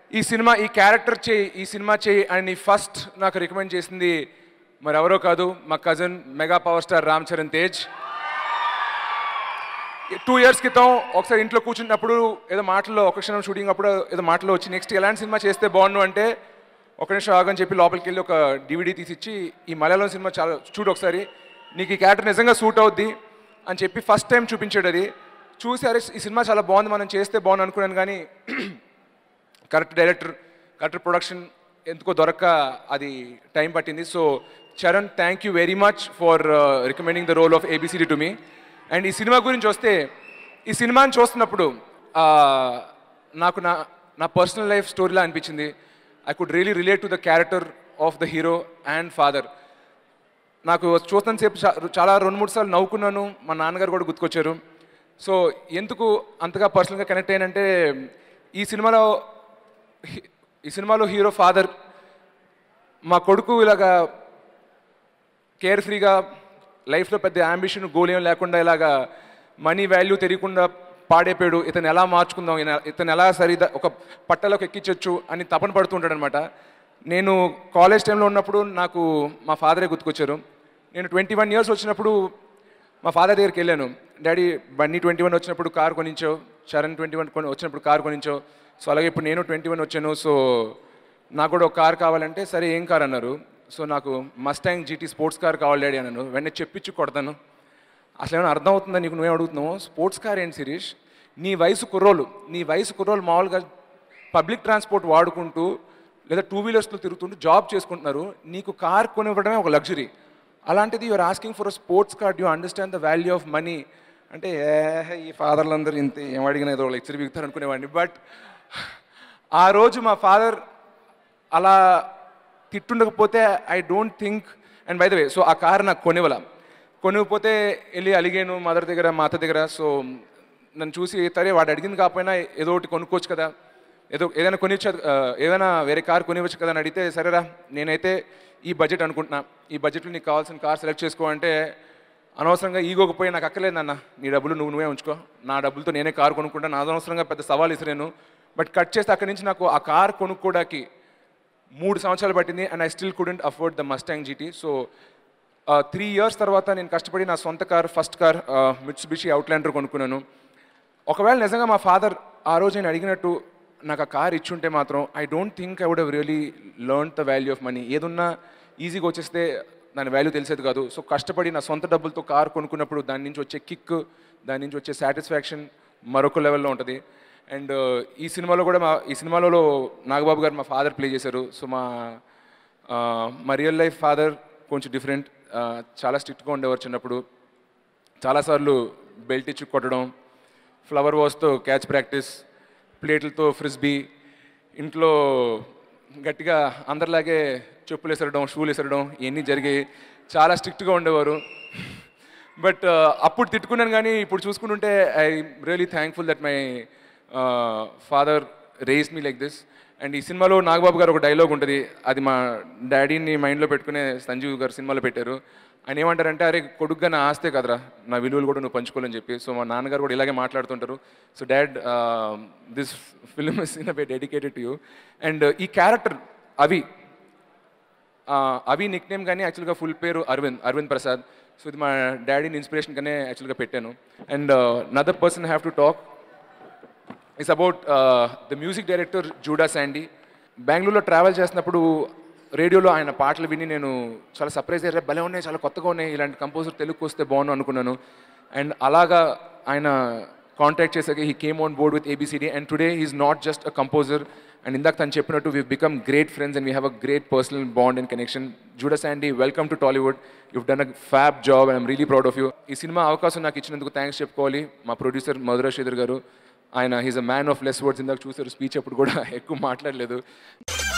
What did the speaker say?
ఈ సినిమా ఈ క్యారెక్టర్ చేయి ఈ సినిమా చేయి అని ఫస్ట్ నాకు రికమెండ్ చేసింది మరి ఎవరో కాదు మా cousin mega power star Ram Charan Tej two years క్రితం ఒకసారి ఇంట్లో కూర్చున్నప్పుడు ఏదో మాటల్లో ఒక క్షణం షూటింగ్ అప్పుడు ఏదో మాటలో వచ్చి నెక్స్ట్ ఎలాంటి సినిమా చేస్తే బాగుండు అంటే ఒక నిమిషం ఆగని చెప్పి లోపలికి వెళ్ళి ఒక డివిడీ తీసిచ్చి ఈ మలయాళం సినిమా చాలా చూడు ఒకసారి నీకు ఈ క్యారెక్టర్ నిజంగా సూట్ అవుద్ది అని చెప్పి ఫస్ట్ టైం చూపించాడు అది చూసి అరే ఈ సినిమా చాలా బాగుంది మనం చేస్తే బాగుంది అనుకున్నాను కానీ కరెక్ట్ డైరెక్టర్ కరెక్ట్ ప్రొడక్షన్ ఎందుకో దొరక్క అది టైం పట్టింది so Charan thank you very much for recommending the role of ABCD to me and ఈ సినిమా గురించి వస్తే ఈ సినిమాని చూస్తున్నప్పుడు ఆ, నాకు నా నా పర్సనల్ లైఫ్ స్టోరీలా అనిపించింది I could really relate to the character of the hero and father నాకు చూస్తున్నంతసేపు చా- చాలా రెండు మూడు సార్లు నవ్వుకున్నాను మా నాన్నగారు కూడా గుర్తుకొచ్చారు సో ఎందుకు అంతగా పర్సనల్గా కనెక్ట్ అయ్యానంటే ఈ సినిమాలో హీ- ఈ సినిమాలో హీరో ఫాదర్ మా కొడుకు ఇలాగా కేర్ ఫ్రీగా లైఫ్లో పెద్ద అంబిషన్ గోల్ ఏం లేకుండా ఇలాగా మనీ వాల్యూ తెలియకుండా పాడైపోయాడు ఇతను ఎలా మార్చుకుందాం ఈయన- ఇతను ఎలా సరిదా ఒక పట్టలోకి ఎక్కించవచ్చు అని తపన పడుతుంటాడు అనమాట నేను కాలేజ్ టైంలో ఉన్నప్పుడు నాకు మా ఫాదరే గుర్తుకొచ్చారు నేను ట్వంటీ వన్ ఇయర్స్ వచ్చినప్పుడు మా ఫాదర్ దగ్గరికి వెళ్ళాను డాడీ బన్నీ ట్వంటీ వన్ వచ్చినప్పుడు కార్ కొనించో చరణ్ ట్వంటీ వన్ కొని వచ్చినప్పుడు కార్ కొనించో సో అలాగే ఇప్పుడు నేను ట్వంటీ వన్ వచ్చాను సో నాకు కూడా ఒక కార్ కావాలంటే సరే ఏం కార్ అన్నారు సో నాకు మస్టాంగ్ జీటీ స్పోర్ట్స్ కార్ కావాలి డాడీ అన్నాను వెంటనే చెప్పించి కొడతాను అసలు ఏమైనా అర్థం అవుతుందా నీకు నువ్వే అడుగుతున్నావు స్పోర్ట్స్ కార్ ఏంటి శిరీష్ నీ వయసు కుర్రోలు నీ వయసు కుర్రోలు మామూలుగా పబ్లిక్ ట్రాన్స్పోర్ట్ వాడుకుంటూ లేదా టూ వీలర్స్లో తిరుగుతుంటూ జాబ్ చేసుకుంటున్నారు నీకు కార్ కొనివ్వడమే ఒక లగ్జరీ అలాంటిది you're asking for a sports car you understand the value of money అంటే ఏ ఈ ఫాదర్లందరూ ఇంత ఏం అడిగినా ఏదో లెక్చర్ బిగుతారు అనుకునేవాడిని బట్ ఆ రోజు మా ఫాదర్ అలా తిట్టుండకపోతే I don't think and by the way so ఆ కార్ నాకు కొనివ్వాల కొనివ్వకపోతే వెళ్ళి అలిగాను మదర్ దగ్గర మా అత్త దగ్గర సో నన్ను చూసి సరే వాడు అడిగింది కాకపోయినా ఏదో ఒకటి కొనుక్కోవచ్చు కదా ఏదో ఏదైనా కొనిచ్చు ఏదైనా వేరే కార్ కొనివ్వచ్చు కదా అని అడిగితే సరేరా నేనైతే ఈ బడ్జెట్ అనుకుంటున్నా ఈ బడ్జెట్లో నీకు కావాల్సిన కార్ సెలెక్ట్ చేసుకో అంటే అనవసరంగా ఈగోకి పోయి నాకు అక్కర్లేదు నాన్న నీ డబ్బులు నువ్వు నువ్వే ఉంచుకో నా డబ్బులతో నేనే కార్ కొనుక్కుంటా నా అనవసరంగా పెద్ద సవాల్ ఇసిరాను బట్ కట్ చేస్తే అక్కడి నుంచి నాకు ఆ కార్ కొనుక్కోవడానికి మూడు సంవత్సరాలు పట్టింది and I still couldn't afford the Mustang GT so three years తర్వాత నేను కష్టపడి నా సొంత car first car Mitsubishi Outlander కొనుక్కున్నాను ఒకవేళ నిజంగా మా ఫాదర్ ఆ రోజు నేను అడిగినట్టు నాకు ఆ కార్ ఇచ్చుంటే మాత్రం I don't think I would have really learn the value of money ఏదున్నా ఈజీగా వచ్చేస్తే దాని వాల్యూ తెలిసేది కాదు సో కష్టపడి నా సొంత డబ్బులతో కార్ కొనుక్కున్నప్పుడు దాని నుంచి వచ్చే కిక్ దాని నుంచి వచ్చే సాటిస్ఫాక్షన్ మరొక లెవెల్లో ఉంటుంది అండ్ ఈ సినిమాలో కూడా మా ఈ సినిమాలో నాగబాబు గారు మా ఫాదర్ ప్లే చేశారు సో మా ఆ, మా రియల్ లైఫ్ ఫాదర్ కొంచెం డిఫరెంట్ చాలా స్ట్రిక్ట్గా ఉండేవారు చిన్నప్పుడు చాలాసార్లు బెల్ట్ ఇచ్చి కొట్టడం ఫ్లవర్ వాష్తో క్యాచ్ ప్రాక్టీస్ ప్లేట్లతో ఫ్రిస్బీ ఇంట్లో గట్టిగా అందరిలాగే చెప్పులు వేసరడం షూలు వేసరడం ఇవన్నీ జరిగాయి చాలా స్ట్రిక్ట్గా ఉండేవారు బట్ అప్పుడు తిట్టుకున్నాను కానీ ఇప్పుడు చూసుకుంటుంటే I really thankful that my father raise me like this and ఈ సినిమాలో నాగబాబు గారు ఒక డైలాగ్ ఉంటుంది అది మా డాడీని మైండ్లో పెట్టుకునే సంజీవ్ గారు సినిమాలో పెట్టారు ఆయన ఏమంటారంటే అరే కొడుగ్గా నా ఆస్తే కదరా నా విలువలు కూడా నువ్వు పంచుకోవాలని చెప్పి సో మా నాన్నగారు కూడా ఇలాగే మాట్లాడుతుంటారు so dad this film is in a way dedicated to you and ఈ క్యారెక్టర్ అవి ఆ, అవి నిక్ నేమ్ కానీ యాక్చువల్గా ఫుల్ పేరు అరవింద్ అరవింద్ ప్రసాద్ సో ఇది మా డాడీని ఇన్స్పిరేషన్ కానీ యాక్చువల్గా పెట్టాను and another person have to talk it's about the music director Judah Sandhy బెంగళూరులో ట్రావెల్ చేసినప్పుడు రేడియోలో ఆయన పాటలు విని నేను చాలా సర్ప్రైజ్ అయ్యారు భలే ఉన్నాయి చాలా కొత్తగా ఉన్నాయి ఇలాంటి కంపోజర్ తెలుగుకి వస్తే బాగుండు అనుకున్నాను అండ్ అలాగా ఆయన కాంటాక్ట్ చేశాక he came on board with ABCD and today is not just a composer and ఇందాక తను చెప్పినట్టు we become great friends and we have a great personal bond and connection Judah Sandhy welcome to Tollywood you've done a fab job and I'm really proud of you ఈ సినిమా అవకాశం నాకు ఇచ్చినందుకు thanks చెప్పుకోవాలి మా ప్రొడ్యూసర్ మధురా శ్రీధర్ గారు ఆయన he's a man of less words ఇందాక చూసారు స్పీచ్ అప్పుడు కూడా ఎక్కువ మాట్లాడలేదు